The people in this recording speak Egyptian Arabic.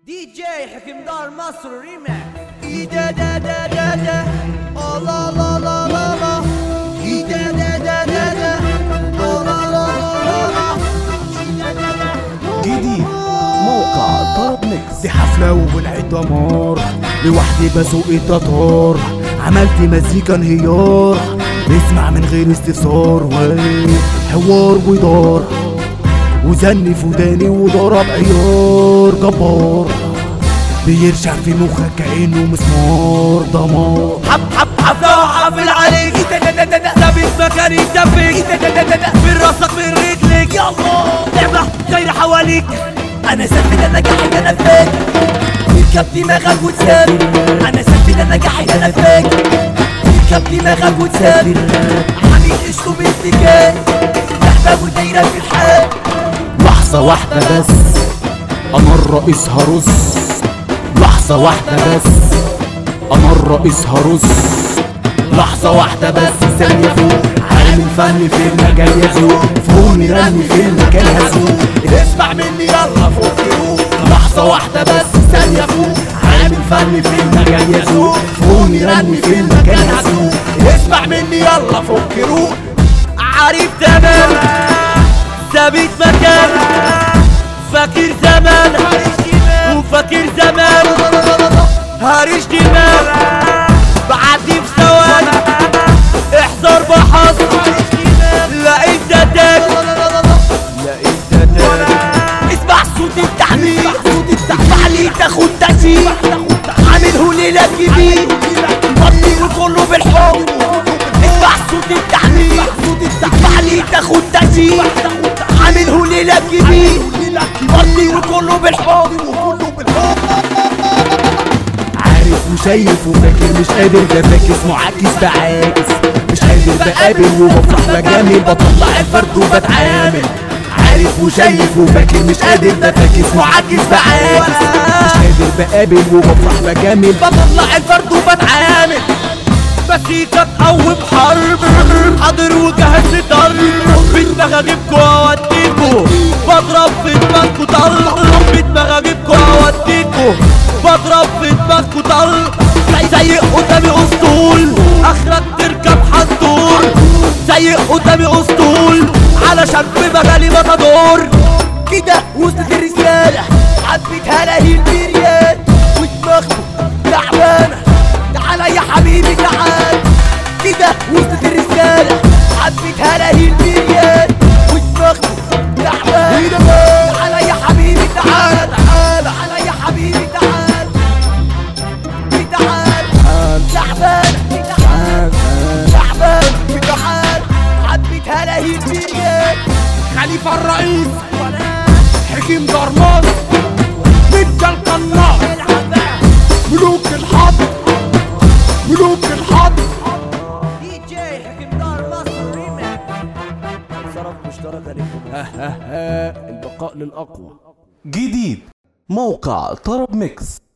دي جي حكمدار مصر ريماك دا دا دا دا دا الله لا لا لا لا دا دا دا دا دا الله لا لا لا لا جديد موقع طرب ميكس دي حفلة وولعت دمار لوحدي بسوق التتار عملت مزيكا انهيار اسمع من غير استفسار وايه حوار ودار وزني في وداني وضرب عيار جبار بيرشع في مخك كأنه مسمار دمار حب حب حفلة وحافل عليك ثابت مكاني دفك من راسك من رجلك يلا لعبة دايرة حواليك انا سفينة نجاحي انا فيك تركب دماغك وتسافر انا سفينة نجاحي انا فيك تركب دماغك وتسافر حبيب اسلوب اتجاه لعبة ودايرة في الحال لحظة واحدة بس أنا الرئيس هرص لحظة واحدة بس أنا الرئيس هرص لحظة واحدة بس ثانية فوق عالم الفن في المجال يزوق فوق نرمي في المكان هزوق اسمع مني يلا فوق روح لحظة واحدة بس ثانية فوق عالم الفن في المجال يزوق فوق نرمي في المكان هزوق اسمع مني يلا فوق روح عارف تمام ثابت مكان فاكر زمان وفاكر زمان هارش دماغ بعدي في ثواني احذر بحظ لا انت تاني لا انت تاني اسمع صوت التحميل تعلي تاخد تأثير عامله ليلة كبير طبي وكله بالحب اسمع صوت التحميل تعلي تاخد تأثير عامله ليلة كبير طبي وكله بالحب عارف وشايف وفاكر مش قادر ده فاكس معاكس بعاكس مش قادر بقابل وبفرح بجامل بطلع الفرد وبتعامل عارف وشايف وفاكر مش قادر ده فاكس معاكس بعاكس مش قادر بقابل وبفرح بجامل بطلع الفرد وبتعامل مسيكة تقوم حرب حاضر وجهز لضرب بدماغ اجيبكوا اوديكوا بضرب في دماغكوا طلق بدماغ اجيبكوا اوديكوا بضرب في دماغكوا طلق زيق قدامي اسطول اخرك تركب حنطور زيق قدامي اسطول علشان في مجالي متدور كده وصلت الرسالة عدتها لهي البريان ودماغكوا تعبانة تعالى يا حبيبي تعال كده وصلت الرسالة عدتها لهي البريان ودماغكوا تعبانة تعالى يا حبيبي تعال تعال تعالى يا حبيبي تعال تعال تعبان تعال تعبان تعال عدتها لهي البريان خليفة الرئيس حكيم درمان مدى القناص ملوك الحظ ملوك الحظ دي جي حكمدار مصر ريماك صرف مشتركة لكم البقاء للأقوى جديد موقع طرب ميكس